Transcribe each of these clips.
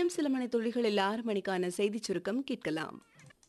இன்னும் சில மணி துளிகளில் ஆறு மணிக்கான செய்திச் சுருக்கம் கேட்கலாம்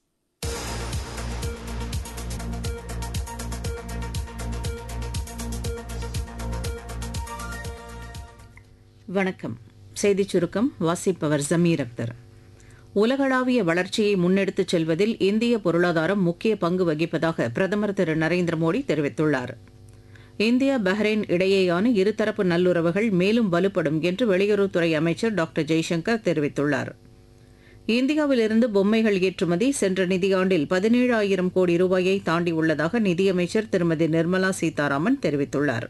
வணக்கம் செய்திச் சுருக்கம் வாசிப்பவர் ஜமீர் அக்தர் உலகளாவிய வளர்ச்சியை முன்னெடுத்துச் செல்வதில் இந்திய பொருளாதாரம் முக்கிய பங்கு வகிப்பதாக பிரதமர் திரு நரேந்திர மோடி தெரிவித்துள்ளார் இந்தியா பஹ்ரைன் இடையேயான இருதரப்பு நல்லுறவுகள் மேலும் வலுப்படும் என்று வெளியுறவுத்துறை அமைச்சர் டாக்டர் ஜெய்சங்கர் தெரிவித்துள்ளார் இந்தியாவிலிருந்து பொம்மைகள் ஏற்றுமதி சென்ற நிதியாண்டில் பதினேழாயிரம் கோடி ரூபாயை தாண்டியுள்ளதாக நிதியமைச்சர் திருமதி நிர்மலா சீதாராமன் தெரிவித்துள்ளார்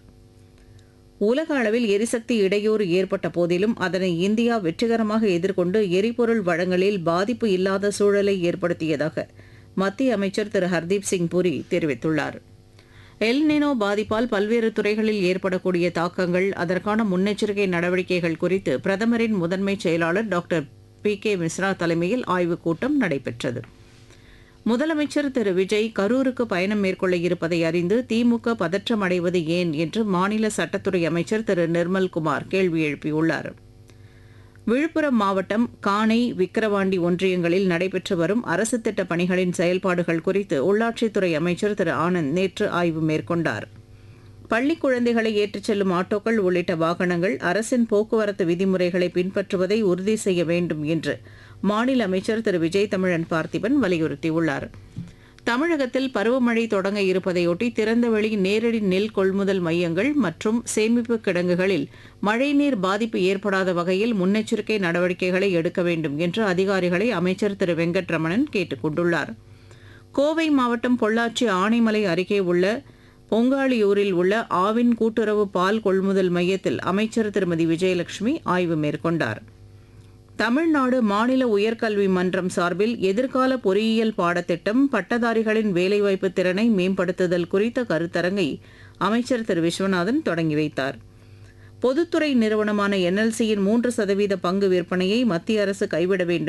உலக அளவில் எரிசக்தி இடையூறு ஏற்பட்ட போதிலும் அதனை இந்தியா வெற்றிகரமாக எதிர்கொண்டு எரிபொருள் வழங்கலில் பாதிப்பு இல்லாத சூழலை ஏற்படுத்தியதாக மத்திய அமைச்சர் திரு ஹர்தீப் சிங் புரி தெரிவித்துள்ளார் எல் நினோ பாதிப்பால் பல்வேறு துறைகளில் ஏற்படக்கூடிய தாக்கங்கள் அதற்கான முன்னெச்சரிக்கை நடவடிக்கைகள் குறித்து பிரதமரின் முதன்மைச் செயலாளர் டாக்டர் பி கே மிஸ்ரா தலைமையில் ஆய்வுக் கூட்டம் நடைபெற்றது முதலமைச்சர் திரு விஜய் கரூருக்கு பயணம் மேற்கொள்ள இருப்பதை அறிந்து திமுக பதற்றம் அடைவது ஏன் என்று மாநில சட்டத்துறை அமைச்சர் திரு நிர்மல்குமார் கேள்வி எழுப்பியுள்ளார் விழுப்புரம் மாவட்டம் காணை விக்கிரவாண்டி ஒன்றியங்களில் நடைபெற்று வரும் அரசு திட்ட பணிகளின் செயல்பாடுகள் குறித்து உள்ளாட்சித்துறை அமைச்சர் திரு ஆனந்த் நேற்று ஆய்வு மேற்கொண்டார் பள்ளி குழந்தைகளை ஏற்றிச் செல்லும் ஆட்டோக்கள் உள்ளிட்ட வாகனங்கள் அரசின் போக்குவரத்து விதிமுறைகளை பின்பற்றுவதை உறுதி செய்ய வேண்டும் என்று மாநில அமைச்சர் திரு விஜய் தமிழன் பார்த்திபன் வலியுறுத்தியுள்ளார் தமிழகத்தில் பருவமழை தொடங்க இருப்பதையொட்டி திறந்தவெளி நேரடி நெல் கொள்முதல் மையங்கள் மற்றும் சேமிப்பு கிடங்குகளில் மழைநீர் பாதிப்பு ஏற்படாத வகையில் முன்னெச்சரிக்கை நடவடிக்கைகளை எடுக்க வேண்டும் என்று அதிகாரிகளை அமைச்சர் திரு வெங்கட்ரமணன் கேட்டுக் கொண்டுள்ளார் கோவை மாவட்டம் பொள்ளாச்சி ஆனைமலை அருகே உள்ள பொங்காளியூரில் உள்ள ஆவின் கூட்டுறவு பால் கொள்முதல் மையத்தில் அமைச்சர் திருமதி விஜயலட்சுமி ஆய்வு மேற்கொண்டார் தமிழ்நாடு மாநில உயர்கல்வி மன்றம் சார்பில் எதிர்கால பொறியியல் பாடத்திட்டம் பட்டதாரிகளின் வேலைவாய்ப்பு திறனை மேம்படுத்துதல் குறித்த கருத்தரங்கை அமைச்சர் திரு விஸ்வநாதன் தொடங்கி வைத்தார் பொதுத்துறை நிறுவனமான என்எல்சியின் மூன்று சதவீத பங்கு விற்பனையை மத்திய அரசு கைவிட வேண்டும்